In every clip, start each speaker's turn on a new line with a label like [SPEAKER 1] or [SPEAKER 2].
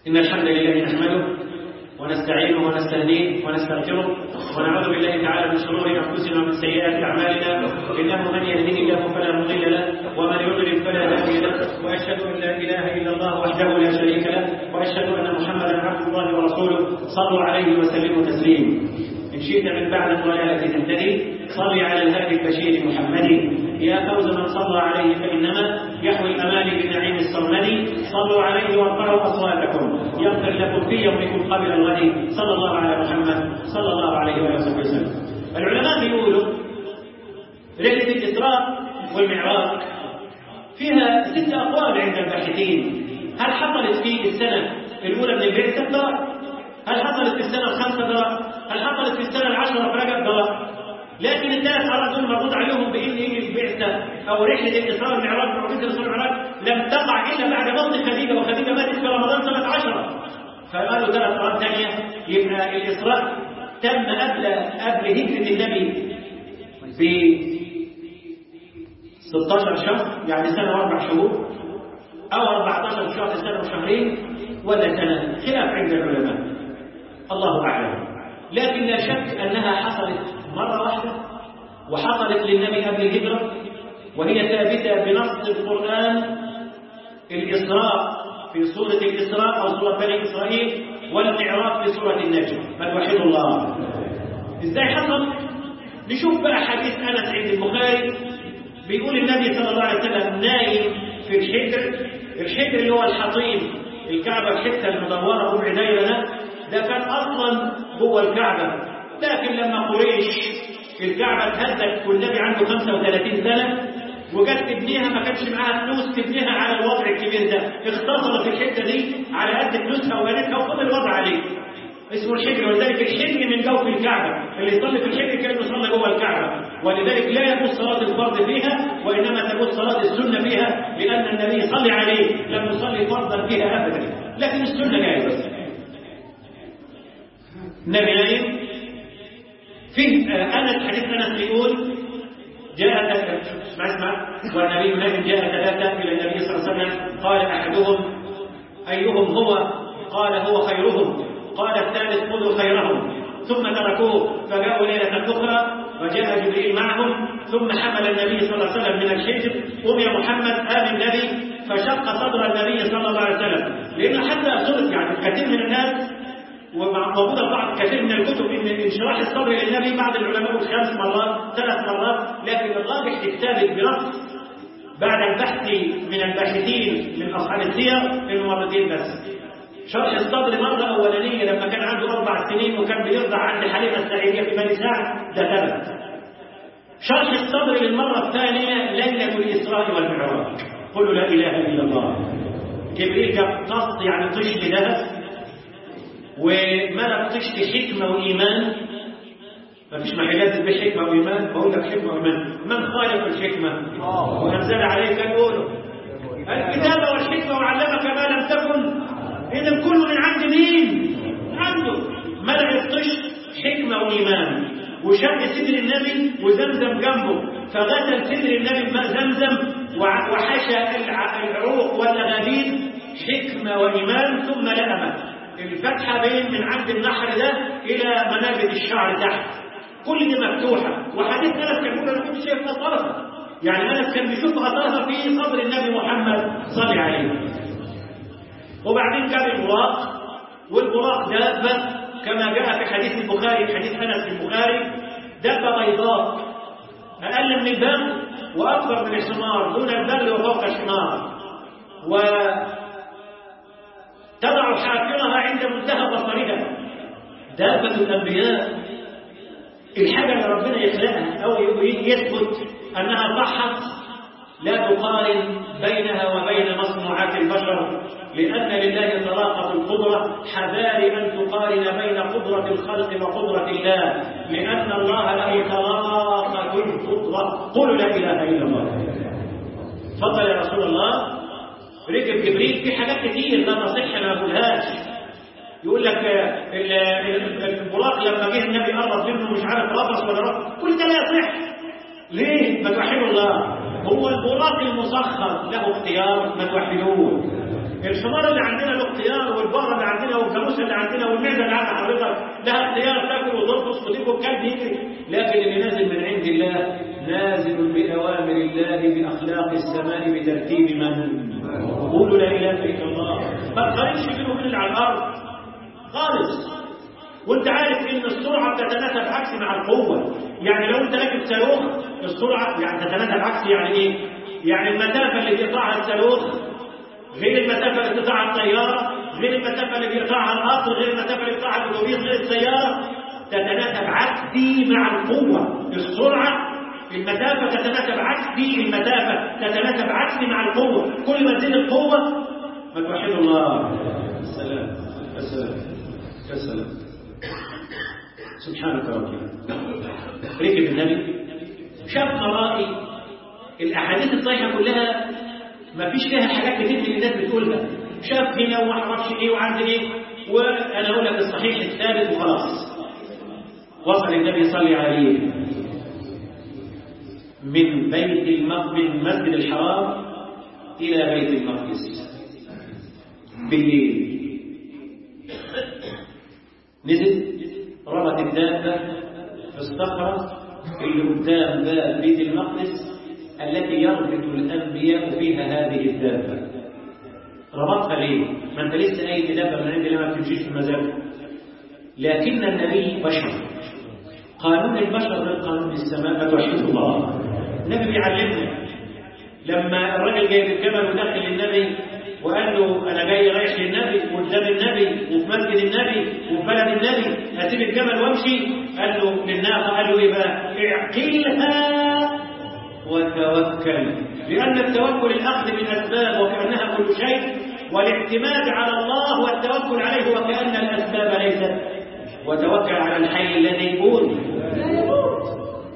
[SPEAKER 1] إن الحمد لله نحمده ونستعينه ونستهديه ونستغفره ونعوذ بالله تعالى من شرور انفسنا ومن سيئات اعمالنا انه من يهده الله فلا مضل له ومن يضلل فلا هادي له واشهد ان لا اله الا الله وحده لا شريك له واشهد ان محمدا عبد الله ورسوله صلوا عليه وسلموا تسليما ان شئت من بعد الضلاله تهتدي صل على الهادي البشير محمد يا فوز من صلى عليه فانما يحوي الامال بنعيم الصمد صلوا عليه وارفعوا اصواتكم يغفر لكم في يومكم قبل الغد صلى الله على محمد صلى الله عليه وآله وسلم العلماء بيقولوا رحلة الإسراء والمعراج فيها ست أقوال عند الباحثين هل حصلت في السنة الأولى من البعثة؟ لا هل حصلت في السنة الخامسة؟ لا هل حصلت في السنة العشرة في رجب؟ لا لكن الناس أرادوا مربوط عليهم بإن البعثة أو رحلة الإسراء والمعراج معجزة الإسراء والمعراج لم تقع إلا بعد موت خديجة وخديجة ماتت في رمضان سنة عشرة فقالوا ثلاث مرات ثانية يبقى الإسراء تم قبل قبل هجرة النبي ب 16 شهر يعني سنة وأربع شهور أو 14 شهر سنة وشهرين ولا سنة خلاف عند العلماء الله أعلم لكن لا شك أنها حصلت مرة واحدة وحصلت للنبي قبل الهجرة وهي ثابتة بنص القرآن الإسراء في سورة الإسراء أو سورة بني إسرائيل والمعراج في سورة النجم من وحيد الله إزاي حصل؟ نشوف بقى حديث أنس عند البخاري بيقول النبي صلى الله عليه وسلم نايم في الحجر الحجر اللي هو الحطيم الكعبة الحتة المدورة ربع دايرة ده ده كان أصلا جوه الكعبة لكن لما قريش الكعبة اتهدت والنبي عنده 35 سنة وجت تبنيها ما كانش معاها فلوس تبنيها على الوضع الكبير ده اختصرت الحته دي على قد فلوسها وبنتها وفضل الوضع عليه اسمه الحجر ولذلك الحجر من جوف الكعبه اللي يصلي في الحجر كانه صلى جوه الكعبه ولذلك لا يجوز صلاه الفرض فيها وانما تجوز صلاه السنه فيها لان النبي صلى عليه لم يصلي فرضا فيها ابدا لكن السنه جائزه النبي نايم في انس حديث انس بيقول جاء اسمع اسمع والنبي نبي جاء ثلاثة إلى النبي صلى الله عليه وسلم قال أحدهم أيهم هو قال هو خيرهم قال الثالث خذوا خيرهم ثم تركوه فجاءوا ليلة أخرى وجاء جبريل معهم ثم حمل النبي صلى الله عليه وسلم من الحجر قم يا محمد آل النبي فشق صدر النبي صلى الله عليه وسلم لأنه حتى صدق يعني كثير من الناس وموجودة بعض كثير من الكتب ان انشراح الصدر للنبي بعض العلماء خمس مرات ثلاث مرات لكن الراجح الثابت بنص بعد البحث من الباحثين من اصحاب السير انه مرتين بس شرح الصدر مرة أولانية لما كان عنده أربع سنين وكان بيرضع عند حليمة السعيدية في بني سعد ده ثبت شرح الصدر للمرة الثانية ليلة الإسراء والمعراج قل لا إله إلا الله جبريل جاب قص يعني طش ذهب وملك طشت حكمة وإيمان مفيش محلات بحكمة وإيمان بقول لك حكمة وإيمان من خالق الحكمة ونزل عليك الأولى الكتابة والحكمة وعلمك ما لم تكن إذا كله من عند مين؟ عنده ملك الطشت حكمة وإيمان وشق صدر النبي وزمزم جنبه فغسل صدر النبي بماء زمزم وحشى العروق والأغابيل حكمة وإيمان ثم لأمه الفتحة بين من عند النحر ده إلى منابت الشعر تحت كل دي مفتوحة وحديث أنس كان يقول أنا كنت شايف أثرها يعني أنس كان بيشوف أثرها في صدر النبي محمد صلى عليه وبعدين كان البراق والبراق دابة كما جاء في حديث البخاري حديث أنس في البخاري دابة بيضاء أقل من البغل وأكبر من الحمار دون البغل وفوق الحمار و تضع حافرها عند منتهى بصرها دابة الأنبياء الحاجة اللي ربنا يخلقها أو يثبت أنها صحت لا تقارن بينها وبين مصنوعات البشر لأن لله طلاقة القدرة حذار أن تقارن بين قدرة الخلق وقدرة الله لأن الله له طلاقة القدرة قل لا إله إلا الله تفضل يا رسول الله ركب جبريل في حاجات كتير لا تصح ما اقولهاش يقول لك البراق لما جه النبي قرب منه مش عارف رفص ولا رفص كل ده لا يصح ليه؟ ما توحدوا الله هو البراق المسخر له اختيار ما توحدوه الحمار اللي عندنا له اختيار والبقره اللي عندنا والجاموسه اللي عندنا والمعده اللي عند حضرتك لها اختيار تاكل وترقص وتجيب الكلب يجري لكن اللي نازل من عند الله نازل باوامر الله باخلاق السماء بترتيب من قولوا لا اله الا الله ما تقارنش بينه وبين اللي على الارض خالص وانت عارف ان السرعه بتتناسب عكس مع القوه يعني لو انت راكب صاروخ السرعه يعني تتناسب عكس يعني ايه يعني المسافه اللي بيقطعها الصاروخ غير المسافه اللي بتقطعها الطياره غير المسافه اللي بيقطعها القطر غير المسافه اللي بيقطعها الاتوبيس غير السياره تتناسب عكسي مع القوه السرعه المسافة تتناسب عكسي المسافة تتناسب عكسي مع القوة كل ما تزيد القوة ما توحدوا الله السلام السلام السلام سبحانك ربي ركب النبي شاف مرائي الاحاديث الصحيحه كلها ما فيش فيها حاجات كتير من الناس بتقولها شاف هنا وما اعرفش ايه وعند ايه وانا اقول لك الصحيح الثابت وخلاص وصل النبي يصلي عليه من بيت المقدس من المسجد الحرام الى بيت المقدس بالليل نزل ربط الدابة في الصخرة اللي قدام باب بيت المقدس التي يربط الأنبياء فيها هذه الدابة ربطها ليه؟ ما أنت لسه أي دابة من عند ما بتمشيش في المزاج لكن النبي بشر قانون البشر غير قانون السماء ما توحيد الله النبي بيعلمنا لما الراجل جايب الجبل ودخل النبي وقال له انا جاي رايح للنبي قدام النبي وفي مسجد النبي وفي بلد النبي هسيب الجمل وامشي قال له للناقه قال له ايه بقى؟ اعقلها وتوكل لان التوكل الاخذ بالاسباب وكانها كل شيء والاعتماد على الله والتوكل عليه وكان الاسباب ليست وتوكل على الحي الذي يموت لا يموت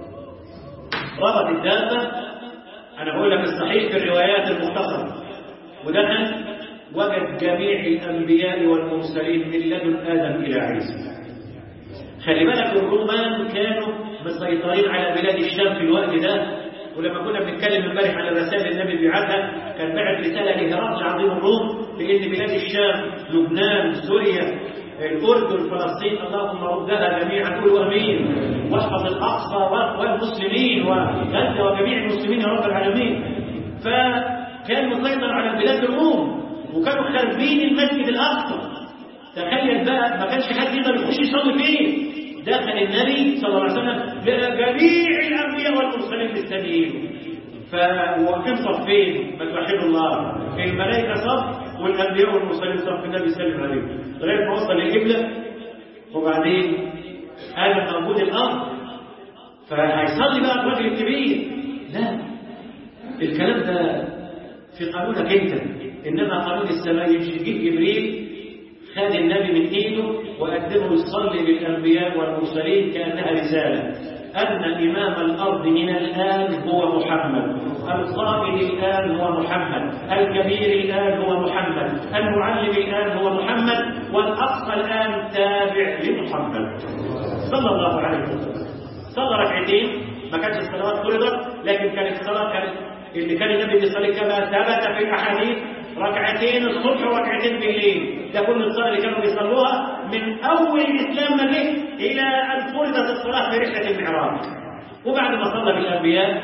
[SPEAKER 1] ربط الدابه انا بقول لك الصحيح في الروايات المختصره ودخل وجد جميع الأنبياء والمرسلين من لدن آدم إلى عيسى خلي بالك الرومان كانوا مسيطرين على بلاد الشام في الوقت ده ولما كنا بنتكلم امبارح على الرسائل النبي بيبعتها كان بعت رساله لهرقل عظيم الروم بان بلاد الشام لبنان سوريا الاردن فلسطين اللهم ردها جميعا قولوا امين واحفظ الاقصى والمسلمين وغزه وجميع المسلمين يا رب العالمين ف كان مسيطر على البلاد الروم وكانوا خاربين المسجد الاقصى تخيل بقى ما كانش حد يقدر يخش يصلي فيه دخل النبي صلى الله عليه وسلم لجميع الانبياء والمرسلين الثانيين فواقفين صفين ما توحدوا الله الملائكه صف والانبياء والمرسلين صف النبي سلم عليه لغايه ما وصل للقبله وبعدين هذا موجود الامر فهيصلي بقى الراجل الكبير لا الكلام ده في قانونك انت انما قانون السماء يمشي يجيب جبريل خد النبي من ايده وقدمه يصلي للانبياء والمرسلين كانها رساله ان امام الارض من الان هو محمد القائد الان هو محمد الكبير الان هو محمد المعلم الان هو محمد والاقصى الان تابع لمحمد صلى الله عليه وسلم صلى ركعتين ما كانتش الصلوات فرضت لكن كانت الصلاه كانت اللي كان النبي بيصلي كما ثبت في الاحاديث ركعتين الصبح وركعتين بالليل ده كل الصلاه اللي كانوا بيصلوها من اول الاسلام ما جه الى ان فرضت الصلاه في رحله المعراج وبعد ما صلى بالانبياء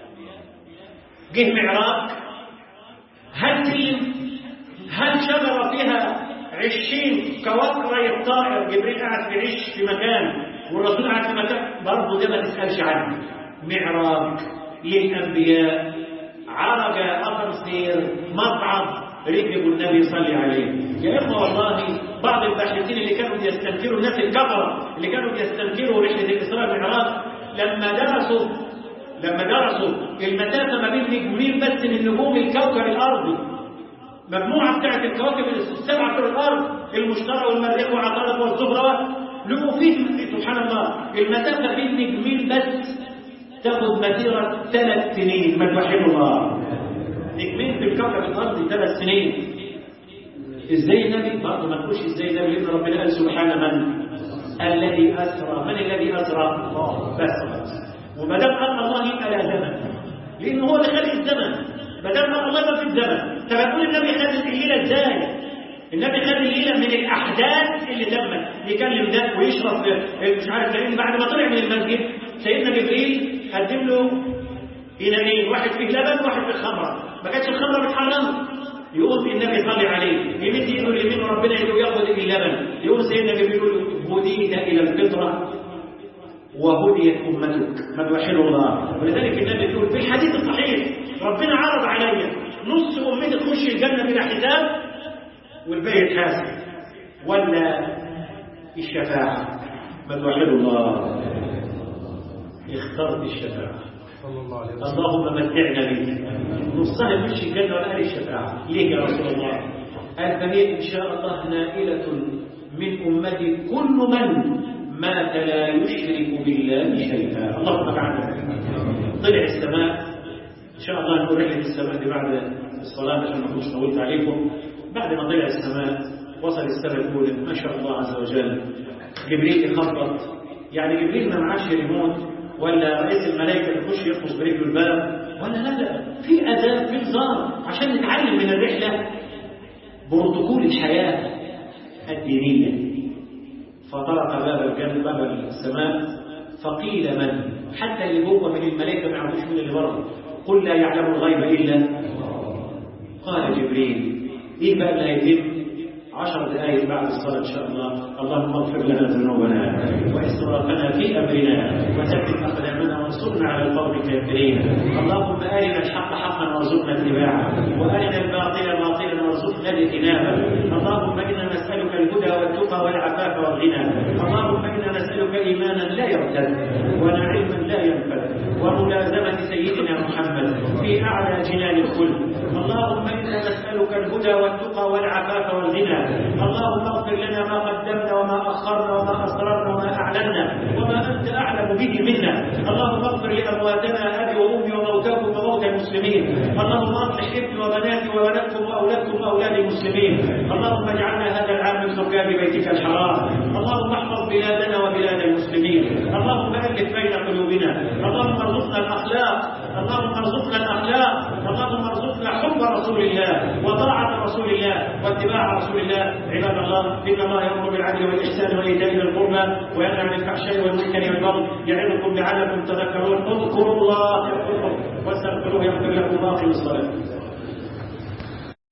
[SPEAKER 1] جه معراج هل سلم هل شجره فيها عشين كوكرة الطائر جبريل قاعد في عش في مكان والرسول قاعد في مكان برضه ده ما تسالش عنه معراج للانبياء عرج أثر سير مصعد ركبوا النبي صلى عليه يا إخوة والله بعض الباحثين اللي كانوا بيستنكروا الناس الكفرة اللي كانوا بيستنكروا رحلة الإسراء والمعراج لما درسوا لما درسوا المسافة ما بين نجمين بس من نجوم الكوكب الأرضي مجموعة بتاعت الكواكب السبعة في الأرض المشتري والمريخ وعطارد والزهرة لقوا فيه سبحان الله المسافة بين نجمين بس تاخذ مسيرة ثلاث سنين ما توحدوا الله نجمين في الكوكب الأرضي ثلاث سنين ازاي النبي برضه ما تقولش ازاي النبي لان ربنا قال سبحان من الذي اسرى من الذي اسرى بس وما دام قال الله يبقى لا زمن لان هو اللي خلق الزمن ما دام قال الله ما في الزمن طب هتقول النبي خد الليله ازاي النبي خد الليله من الاحداث اللي تمت يكلم ده ويشرب مش عارف لان بعد ما طلع من المسجد سيدنا جبريل قدم له اناءين واحد فيه لبن وواحد فيه خمره ما كانتش الخمره متحرمه يقوم النبي يصلي عليه يمد ايده اليمين وربنا يده ياخذ اللبن يقوم سيدنا جبريل يقول هديت الى الفطره وهديت امتك ما توحدوا الله ولذلك النبي يقول في الحديث الصحيح ربنا عرض علي نص امتي تخش الجنه بلا حساب والباقي يتحاسب ولا الشفاعه ما توحدوا الله اخترت الشفاعه
[SPEAKER 2] صلى الله عليه وسلم
[SPEAKER 1] اللهم متعنا بك نصها يخش الجنه ولا اهل الشفاعه ليه يا رسول الله قال فهي ان شاء الله نائله من امتي كل من مات لا يشرك بالله شيئا اللهم اجعلنا طلع السماء ان شاء الله نقول رحله السماء دي بعد الصلاه عشان ما اكونش طولت عليكم بعد ما طلع السماء وصل السماء الاولى ما شاء الله عز وجل جبريل يخبط يعني جبريل ما معاش ريموت ولا رئيس الملائكه يخش يخبط برجله الباب ولا لا لا في اداب في نظام عشان نتعلم من الرحله بروتوكول الحياه الدينيه فطرق باب الجنة باب السماء فقيل من حتى اللي جوه من الملائكة ما يعرفوش مين اللي بره قل لا يعلم الغيب إلا قال جبريل إيه بقى اللي هيتم عشر دقائق بعد الصلاة إن شاء الله اللهم اغفر لنا ذنوبنا وإسرافنا في أمرنا وثبت أقدامنا وانصرنا على القوم الكافرين اللهم أرنا الحق حقا وارزقنا اتباعه وأرنا الباطل باطلا وارزقنا الاجتنابه اللهم إنا نسألك الهدى والتقى والعفاف والغنى اللهم إنا نسألك إيمانا لا يرتد ولا علما لا ينفد وملازمة سيدنا محمد في أعلى جنان الخلد اللهم إنا نسألك الهدى والتقى والعفاف والغنى اللهم اغفر لنا ما قدمنا وما أخرنا وما أسررنا وما أعلنا وما أنت أعلم به منا اللهم اغفر لأمواتنا أبي وأمي وموتاكم وموتى المسلمين اللهم أصلح ابني وبناتي وولدكم وأولادكم وأولاد المسلمين اللهم اجعلنا هذا العام من حجاب بيتك الحرام اللهم احفظ بلادنا وبلاد المسلمين اللهم ألف بين قلوبنا اللهم ارزقنا الأخلاق اللهم ارزقنا الأخلاق اللهم ارزقنا حب رسول الله وطاعة رسول الله واتباع رسول الله عباد الله إن الله يأمر بالعدل والإحسان وإيتاء ذي القربى وينهى عن الفحشاء والمنكر والبغي يعظكم لعلكم تذكرون اذكروا الله يذكركم واستغفروه يغفر لكم باقي الصلاة